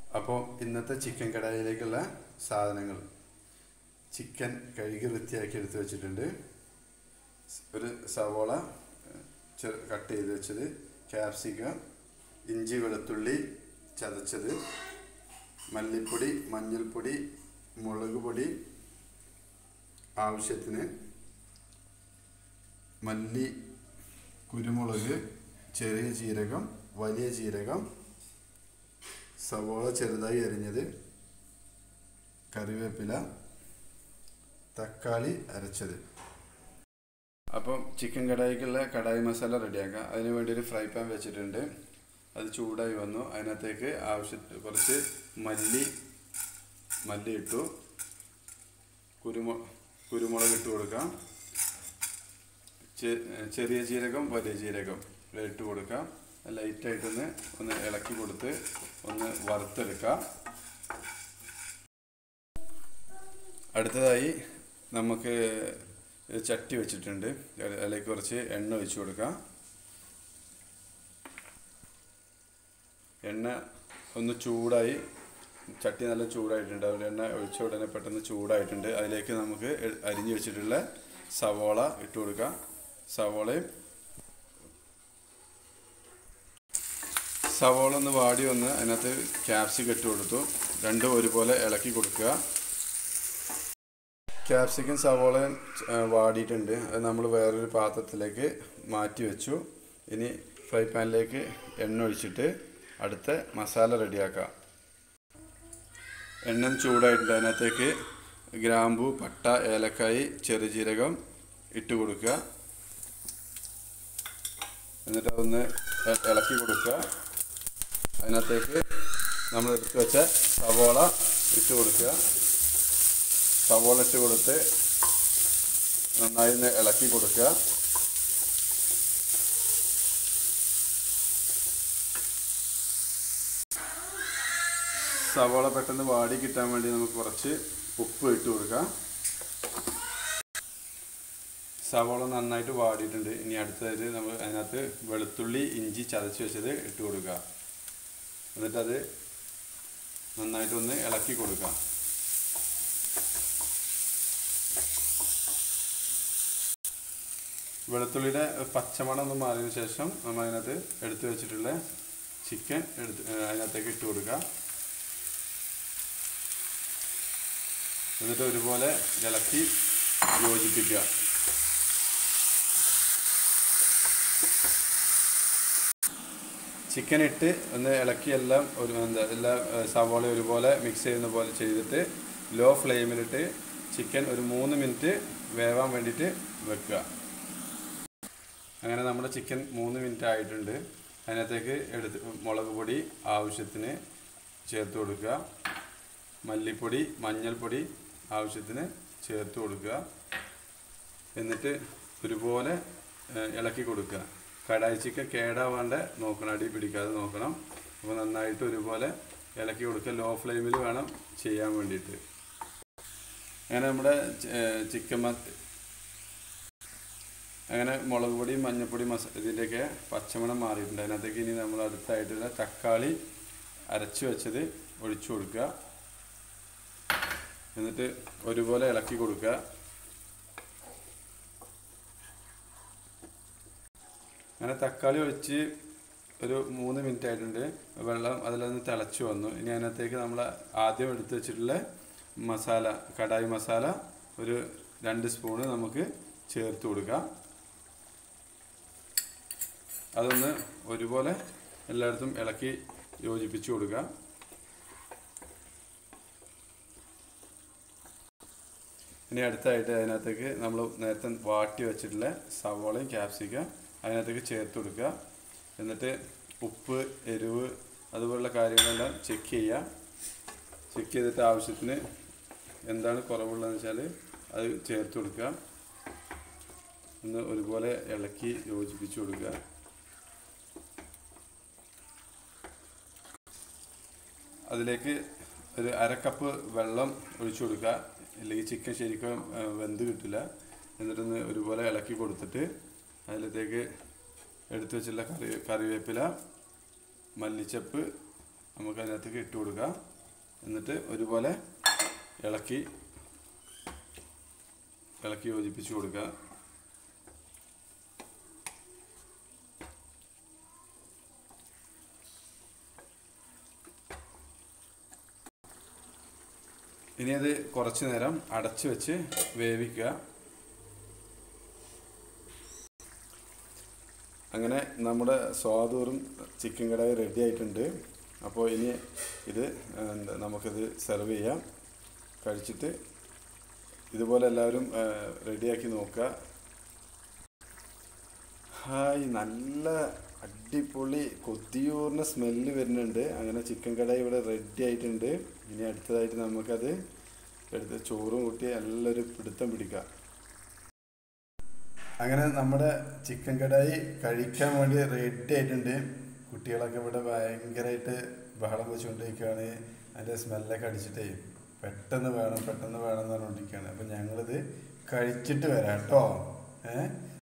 അപ്പോൾ ഇന്നത്തെ ചിക്കൻ കടായിലേക്കുള്ള സാധനങ്ങൾ ചിക്കൻ കഴുകി വൃത്തിയാക്കി എടുത്ത് വെച്ചിട്ടുണ്ട് ഒരു സവോള ചെറു കട്ട് ചെയ്ത് വെച്ചത് ക്യാപ്സിക്കം ഇഞ്ചി വെളുത്തുള്ളി ചതച്ചത് മല്ലിപ്പൊടി മഞ്ഞൾപ്പൊടി മുളക് പൊടി ആവശ്യത്തിന് മല്ലി കുരുമുളക് ചെറിയ ജീരകം വലിയ ജീരകം സവോള ചെറുതായി അരിഞ്ഞത് കറിവേപ്പില തക്കാളി അരച്ചത് അപ്പം ചിക്കൻ കടായിക്കുള്ള കടായി മസാല റെഡിയാക്കാം അതിന് വേണ്ടി ഒരു ഫ്രൈ പാൻ വെച്ചിട്ടുണ്ട് അത് ചൂടായി വന്നു അതിനകത്തേക്ക് ആവശ്യ കുറച്ച് മല്ലി മല്ലി ഇട്ടു കുരുമു കുരുമുളക് ഇട്ട് കൊടുക്കാം ചെ- ചെറിയ ജീരകം വലിയ ജീരകം ഇട്ട് കൊടുക്കാം ലൈറ്റായിട്ടൊന്ന് ഒന്ന് ഇളക്കി കൊടുത്ത് ഒന്ന് വറുത്തെടുക്കാം അടുത്തതായി നമുക്ക് ഒരു ചട്ടി വെച്ചിട്ടുണ്ട് അതിലേക്ക് കുറച്ച് എണ്ണ ഒഴിച്ചു കൊടുക്കാം എണ്ണ ഒന്ന് ചൂടായി ചട്ടി നല്ല ചൂടായിട്ടുണ്ട് അതുകൊണ്ട് എണ്ണ ഒഴിച്ച ഉടനെ പെട്ടെന്ന് ചൂടായിട്ടുണ്ട് അതിലേക്ക് നമുക്ക് എ- അരിഞ്ഞു വെച്ചിട്ടുള്ള സവോള ഇട്ട് കൊടുക്കാം സവോളയും സവോള ഒന്ന് വാടി വന്ന് അതിനകത്ത് ക്യാപ്സിക്കം ഇട്ട് കൊടുത്തു രണ്ടും ഒരുപോലെ ഇളക്കി കൊടുക്കുക ക്യാപ്സിക്കം സവോളയും ആ, വാടിയിട്ടുണ്ട് അത് നമ്മൾ വേറൊരു പാത്രത്തിലേക്ക് മാറ്റി വെച്ചു ഇനി ഫ്രൈ പാനിലേക്ക് എണ്ണ ഒഴിച്ചിട്ട് അടുത്ത മസാല റെഡിയാക്കാം എണ്ണ ചൂടായിട്ടുണ്ട് അതിനകത്തേക്ക് ഗ്രാമ്പു പട്ട ഏലക്കായി ചെറുജീരകം ഇട്ട് കൊടുക്കുക എന്നിട്ട് അതൊന്ന് ഇ- ഇളക്കി കൊടുക്കുക അതിനകത്തേക്ക് നമ്മൾ എടുത്ത് വെച്ച സവോള ഇട്ട് കൊടുക്കുക സവോള ഇട്ട് കൊടുത്ത് നന്നായി ഒന്ന് ഇളക്കി കൊടുക്കുക സവോള പെട്ടെന്ന് വാടി കിട്ടാൻ വേണ്ടി നമുക്ക് കുറച്ച് ഉപ്പ് ഇട്ട് കൊടുക്കാം സവോള നന്നായിട്ട് വാടിയിട്ടുണ്ട് ഇനി അടുത്തതായിട്ട് നമ്മൾ അതിനകത്ത് വെളുത്തുള്ളി ഇഞ്ചി ചതച്ച് വെച്ചത് ഇട്ട് കൊടുക്കുക എന്നിട്ടത് നന്നായിട്ടൊന്ന് ഇളക്കി കൊടുക്കാം വെളുത്തുള്ളിയുടെ പച്ചമണം ഒന്ന് മാറിയതിനു ശേഷം നമ്മൾ അതിനകത്ത് എടുത്തു വെച്ചിട്ടുള്ള ചിക്കൻ എടുത്ത് ഏഹ് അതിനകത്തേക്ക് ഇട്ട് കൊടുക്കുക എന്നിട്ട് ഒരുപോലെ ഇളക്കി യോജിപ്പിക്കുക ചിക്കൻ ഇട്ട് ഒന്ന് ഇളക്കി എല്ലാം ഒരു എന്താ എല്ലാ ഏഹ്, സവാള ഒരുപോലെ മിക്സ് ചെയ്യുന്ന പോലെ ചെയ്തിട്ട് ലോ ഫ്ലെയിമിലിട്ട് ചിക്കൻ ഒരു മൂന്ന് മിനിറ്റ് വേവാൻ വേണ്ടിയിട്ട് വെക്കുക അങ്ങനെ നമ്മുടെ ചിക്കൻ മൂന്ന് മിനിറ്റ് ആയിട്ടുണ്ട് അതിനകത്തേക്ക് എടുത്ത് മുളക് പൊടി ആവശ്യത്തിന് ചേർത്ത് കൊടുക്കുക മല്ലിപ്പൊടി മഞ്ഞൾപ്പൊടി ആവശ്യത്തിന് ചേർത്ത് കൊടുക്കുക എന്നിട്ട് ഒരുപോലെ ഏഹ്, ഇളക്കി കൊടുക്കുക കടായി ചിക്കൻ കേടാവാണ്ട് നോക്കണം അടി പിടിക്കാതെ നോക്കണം അപ്പോൾ നന്നായിട്ട് ഒരുപോലെ ഇളക്കി കൊടുക്കുക ലോ ഫ്ലെയിമിൽ വേണം ചെയ്യാൻ വേണ്ടിയിട്ട് അങ്ങനെ നമ്മുടെ ഏഹ്, ചിക്കൻ മത്ത് അങ്ങനെ മുളക് പൊടി മഞ്ഞൾപ്പൊടി മസ ഇതിൻ്റെയൊക്കെ പച്ചമണം മാറിയിട്ടുണ്ട് അതിനകത്തേക്ക് ഇനി നമ്മൾ അടുത്തായിട്ടുള്ള തക്കാളി അരച്ചു വെച്ചത് ഒഴിച്ചു കൊടുക്കുക എന്നിട്ട് ഒരുപോലെ ഇളക്കി കൊടുക്കുക അങ്ങനെ തക്കാളി ഒഴിച്ച് ഒരു മൂന്ന് മിനിറ്റ് ആയിട്ടുണ്ട് വെള്ളം അതിലൊന്ന് തിളച്ചു വന്നു ഇനി അതിനകത്തേക്ക് നമ്മൾ ആദ്യം എടുത്ത് വെച്ചിട്ടുള്ള മസാല കടായി മസാല ഒരു രണ്ട് സ്പൂണ് നമുക്ക് ചേർത്ത് കൊടുക്കാം അതൊന്ന് ഒരുപോലെ എല്ലായിടത്തും ഇളക്കി യോജിപ്പിച്ചു കൊടുക്കുക ഇനി അടുത്തായിട്ട് അതിനകത്തേക്ക് നമ്മൾ നേരത്തെ വാട്ടി വെച്ചിട്ടുള്ള സവോളയും ക്യാപ്സിക്കം അതിനകത്തേക്ക് ചേർത്ത് കൊടുക്കുക എന്നിട്ട് ഉപ്പ് എരിവ് അതുപോലുള്ള കാര്യങ്ങളെല്ലാം ചെക്ക് ചെയ്യുക ചെക്ക് ചെയ്തിട്ട് ആവശ്യത്തിന് എന്താണ് കുറവുള്ളതെന്ന് വെച്ചാൽ അത് ചേർത്ത് കൊടുക്കുക ഒന്ന് ഒരുപോലെ ഇളക്കി യോജിപ്പിച്ചു കൊടുക്കുക അതിലേക്ക് ഒരു അര കപ്പ് വെള്ളം ഒഴിച്ചു കൊടുക്കുക ഇല്ലെങ്കിൽ ചിക്കൻ ശരിക്കും ആ, വെന്ത് കിട്ടില്ല എന്നിട്ടൊന്ന് ഒരുപോലെ ഇളക്കി കൊടുത്തിട്ട് അതിലത്തേക്ക് എടുത്തു വെച്ചുള്ള കറി കറിവേപ്പില മല്ലിച്ചപ്പ് നമുക്ക് അതിനകത്തേക്ക് ഇട്ട് കൊടുക്കുക എന്നിട്ട് ഒരുപോലെ ഇളക്കി ഇളക്കി യോജിപ്പിച്ച് കൊടുക്കുക ഇനി അത് കുറച്ച് നേരം അടച്ചു വെച്ച് വേവിക്കുക അങ്ങനെ നമ്മുടെ സ്വാദൂറും ചിക്കൻ കടായി റെഡി ആയിട്ടുണ്ട് അപ്പോൾ ഇനി ഇത് എന്താ നമുക്കിത് സെർവ് ചെയ്യാം കഴിച്ചിട്ട് ഇതുപോലെ എല്ലാവരും റെഡിയാക്കി നോക്കുക ഹായ് നല്ല അടിപൊളി കൊതിയൂറിന് സ്മെല്ല് വരുന്നുണ്ട് അങ്ങനെ ചിക്കൻ കടായി ഇവിടെ റെഡി ആയിട്ടുണ്ട് ഇനി അടുത്തതായിട്ട് നമുക്കത് എടുത്ത് ചോറും കൂട്ടി എല്ലാവരും പിടുത്തം പിടിക്കാം അങ്ങനെ നമ്മുടെ ചിക്കൻ കടായി കഴിക്കാൻ വേണ്ടി റെഡി ആയിട്ടുണ്ട് കുട്ടികളൊക്കെ ഇവിടെ ഭയങ്കരമായിട്ട് ബഹളം വെച്ചുകൊണ്ടിരിക്കുകയാണ് അതിൻ്റെ സ്മെല്ലൊക്കെ അടിച്ചിട്ടേ പെട്ടെന്ന് വേണം പെട്ടെന്ന് വേണം എന്ന് പറഞ്ഞുകൊണ്ടിരിക്കുകയാണ് അപ്പം ഞങ്ങളിത് കഴിച്ചിട്ട് വരാം കേട്ടോ ഏഹ്